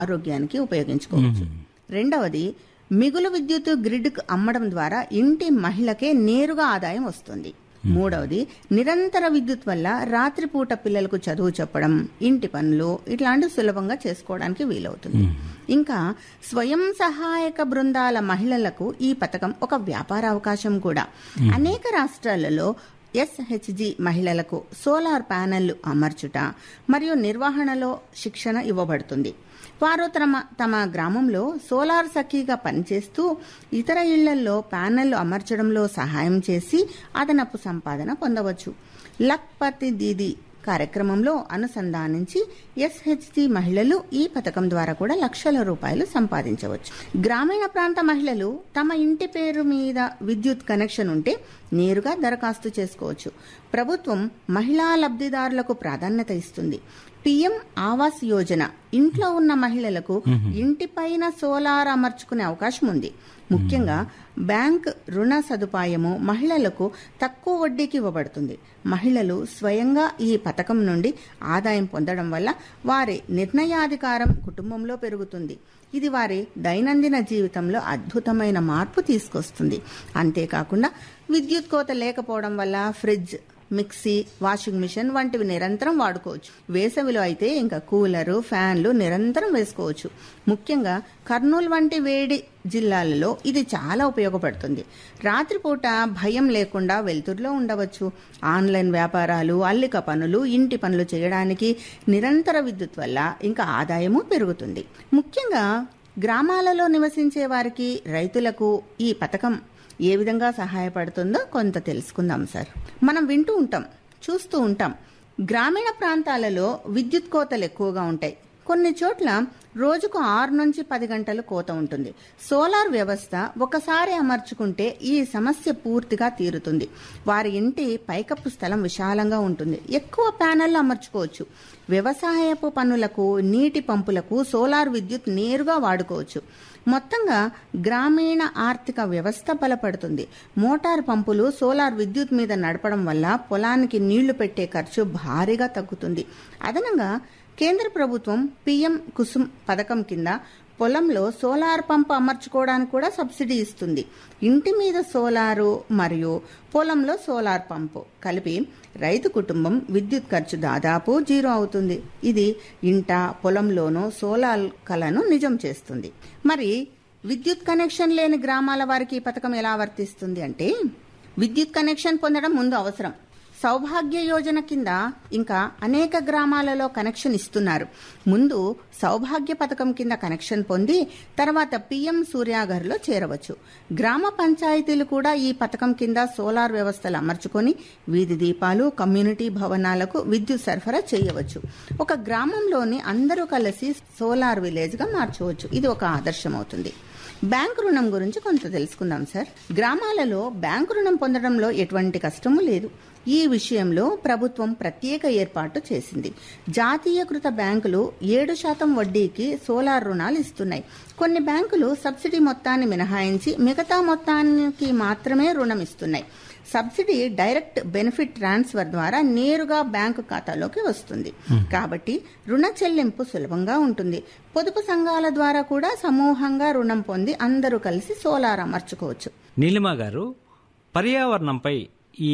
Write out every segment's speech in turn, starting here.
ఆరోగ్యానికి ఉపయోగించుకోవచ్చు రెండవది మిగులు విద్యుత్ గ్రిడ్కు అమ్మడం ద్వారా ఇంటి మహిళకే నేరుగా ఆదాయం వస్తుంది మూడవది నిరంతర విద్యుత్ వల్ల రాత్రిపూట పిల్లలకు చదువు చెప్పడం ఇంటి పనులు ఇట్లాంటివి సులభంగా చేసుకోవడానికి వీలవుతుంది ఇంకా స్వయం సహాయక బృందాల మహిళలకు ఈ పథకం ఒక వ్యాపార అవకాశం కూడా అనేక రాష్ట్రాలలో ఎస్హెచ్జి మహిళలకు సోలార్ ప్యానెళ్లు అమర్చుట మరియు నిర్వహణలో శిక్షణ ఇవ్వబడుతుంది వారు తమ తమ గ్రామంలో సోలార్ సఖీగా పనిచేస్తూ ఇతర ఇళ్లలో ప్యానెళ్లు అమర్చడంలో సహాయం చేసి అదనపు సంపాదన పొందవచ్చు లక్పతి దీది కార్యక్రమంలో అనుసంధానించి ఎస్హెచ్జి మహిళలు ఈ పథకం ద్వారా కూడా లక్షల రూపాయలు సంపాదించవచ్చు గ్రామీణ ప్రాంత మహిళలు తమ ఇంటి పేరు మీద విద్యుత్ కనెక్షన్ ఉంటే నేరుగా దరఖాస్తు చేసుకోవచ్చు ప్రభుత్వం మహిళా లబ్ధిదారులకు ప్రాధాన్యత ఇస్తుంది పిఎం ఆవాస్ యోజన ఇంట్లో ఉన్న మహిళలకు ఇంటిపైన సోలార్ అమర్చుకునే అవకాశం ఉంది ముఖ్యంగా బ్యాంక్ రుణ సదుపాయము మహిళలకు తక్కువ వడ్డీకి ఇవ్వబడుతుంది మహిళలు స్వయంగా ఈ పథకం నుండి ఆదాయం పొందడం వల్ల వారి నిర్ణయాధికారం కుటుంబంలో పెరుగుతుంది ఇది వారి దైనందిన జీవితంలో అద్భుతమైన మార్పు తీసుకొస్తుంది అంతేకాకుండా విద్యుత్ కోత లేకపోవడం వల్ల ఫ్రిడ్జ్ మిక్సీ వాషింగ్ మిషన్ వంటివి నిరంతరం వాడుకోవచ్చు వేసవిలో అయితే ఇంకా కూలరు ఫ్యాన్లు నిరంతరం వేసుకోవచ్చు ముఖ్యంగా కర్నూలు వంటి వేడి జిల్లాలలో ఇది చాలా ఉపయోగపడుతుంది రాత్రిపూట భయం లేకుండా వెలుతురులో ఉండవచ్చు ఆన్లైన్ వ్యాపారాలు అల్లిక పనులు ఇంటి పనులు చేయడానికి నిరంతర విద్యుత్ వల్ల ఇంకా ఆదాయము పెరుగుతుంది ముఖ్యంగా గ్రామాలలో నివసించే వారికి రైతులకు ఈ పథకం ఏ విధంగా సహాయపడుతుందో కొంత తెలుసుకుందాం సార్ మనం వింటూ ఉంటాం చూస్తూ ఉంటాం గ్రామీణ ప్రాంతాలలో విద్యుత్ కోతలు ఎక్కువగా ఉంటాయి కొన్ని చోట్ల రోజుకు ఆరు నుంచి పది గంటలు కోత ఉంటుంది సోలార్ వ్యవస్థ ఒకసారి అమర్చుకుంటే ఈ సమస్య పూర్తిగా తీరుతుంది వారి ఇంటి పైకప్పు స్థలం విశాలంగా ఉంటుంది ఎక్కువ ప్యానెళ్లు అమర్చుకోవచ్చు వ్యవసాయపు పనులకు నీటి పంపులకు సోలార్ విద్యుత్ నేరుగా వాడుకోవచ్చు మొత్తంగా గ్రామీణ ఆర్థిక వ్యవస్థ బలపడుతుంది మోటార్ పంపులు సోలార్ విద్యుత్ మీద నడపడం వల్ల పొలానికి నీళ్లు పెట్టే ఖర్చు భారీగా తగ్గుతుంది అదనంగా కేంద్ర ప్రభుత్వం పీఎం కుసుమ్ పథకం కింద పొలంలో సోలార్ పంప్ అమర్చుకోవడానికి కూడా సబ్సిడీ ఇస్తుంది ఇంటి మీద సోలారు మరియు పొలంలో సోలార్ పంపు కలిపి రైతు కుటుంబం విద్యుత్ ఖర్చు దాదాపు జీరో అవుతుంది ఇది ఇంట పొలంలోనూ సోలార్ కలను నిజం చేస్తుంది మరి విద్యుత్ కనెక్షన్ లేని గ్రామాల వారికి ఈ పథకం ఎలా వర్తిస్తుంది అంటే విద్యుత్ కనెక్షన్ పొందడం ముందు అవసరం సౌభాగ్య యోజన కింద ఇంకా అనేక గ్రామాలలో కనెక్షన్ ఇస్తున్నారు ముందు సౌభాగ్య పథకం కింద కనెక్షన్ పొంది తర్వాత పీఎం సూర్యాగర్లో చేరవచ్చు గ్రామ పంచాయతీలు కూడా ఈ పథకం కింద సోలార్ వ్యవస్థలు అమర్చుకొని వీధి దీపాలు కమ్యూనిటీ భవనాలకు విద్యుత్ సరఫరా చేయవచ్చు ఒక గ్రామంలోని అందరూ కలిసి సోలార్ విలేజ్ గా మార్చవచ్చు ఇది ఒక ఆదర్శం అవుతుంది బ్యాంకు రుణం గురించి కొంత తెలుసుకుందాం సార్ గ్రామాలలో బ్యాంకు రుణం పొందడంలో ఎటువంటి కష్టము లేదు ఈ విషయంలో ప్రభుత్వం ప్రత్యేక ఏర్పాటు చేసింది జాతీయకృత బ్యాంకులు ఏడు శాతం వడ్డీకి సోలార్ రుణాలు ఇస్తున్నాయి కొన్ని బ్యాంకులు సబ్సిడీ మొత్తాన్ని మినహాయించి మిగతా మొత్తానికి మాత్రమే రుణం ఇస్తున్నాయి సబ్సిడీ డైరెక్ట్ బెనిఫిట్ ట్రాన్స్ఫర్ ద్వారా నేరుగా బ్యాంకు ఖాతాలోకి వస్తుంది కాబట్టి రుణ చెల్లింపు సులభంగా ఉంటుంది పొదుపు సంఘాల ద్వారా కూడా సమూహంగా రుణం పొంది అందరూ కలిసి సోలార్ అమర్చుకోవచ్చు నీలిమ గారు పర్యావరణంపై ఈ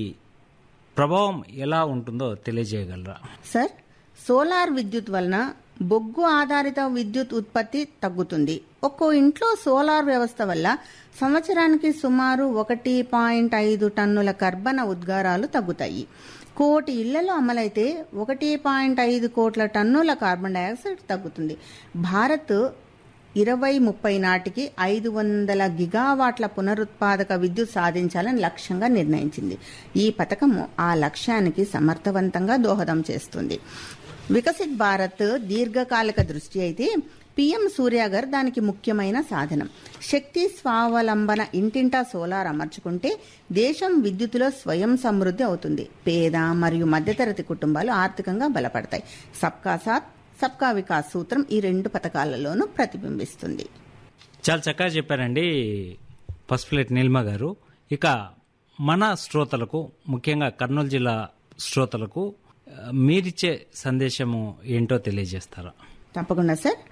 ప్రభావం ఎలా ఉంటుందో తెలియజేయగలరా సార్ సోలార్ విద్యుత్ వలన బొగ్గు ఆధారిత విద్యుత్ ఉత్పత్తి తగ్గుతుంది ఒక్కో ఇంట్లో సోలార్ వ్యవస్థ వల్ల సంవత్సరానికి సుమారు ఒకటి పాయింట్ ఐదు టన్నుల కర్బన ఉద్గారాలు తగ్గుతాయి కోటి ఇళ్లలో అమలైతే ఒకటి పాయింట్ ఐదు కోట్ల టన్నుల కార్బన్ డైఆక్సైడ్ తగ్గుతుంది భారత్ ఇరవై ముప్పై నాటికి ఐదు వందల గిగావాట్ల పునరుత్పాదక విద్యుత్ సాధించాలని లక్ష్యంగా నిర్ణయించింది ఈ పథకము ఆ లక్ష్యానికి సమర్థవంతంగా దోహదం చేస్తుంది వికసిత్ భారత్ దీర్ఘకాలిక దృష్టి అయితే పీఎం సూర్యాగర్ దానికి ముఖ్యమైన సాధనం శక్తి స్వావలంబన ఇంటింటా సోలార్ అమర్చుకుంటే దేశం విద్యుత్తులో స్వయం సమృద్ధి అవుతుంది పేద మరియు మధ్యతరగతి కుటుంబాలు ఆర్థికంగా బలపడతాయి సబ్కా సాత్ సబ్కా వికాస్ సూత్రం ఈ రెండు పథకాలలోనూ ప్రతిబింబిస్తుంది చాలా చక్కగా చెప్పారండి పసుపులేటి నీలిమ గారు ఇక మన శ్రోతలకు ముఖ్యంగా కర్నూలు జిల్లా శ్రోతలకు ఆ, మీరిచ్చే సందేశము ఏంటో తెలియజేస్తారా తప్పకుండా సార్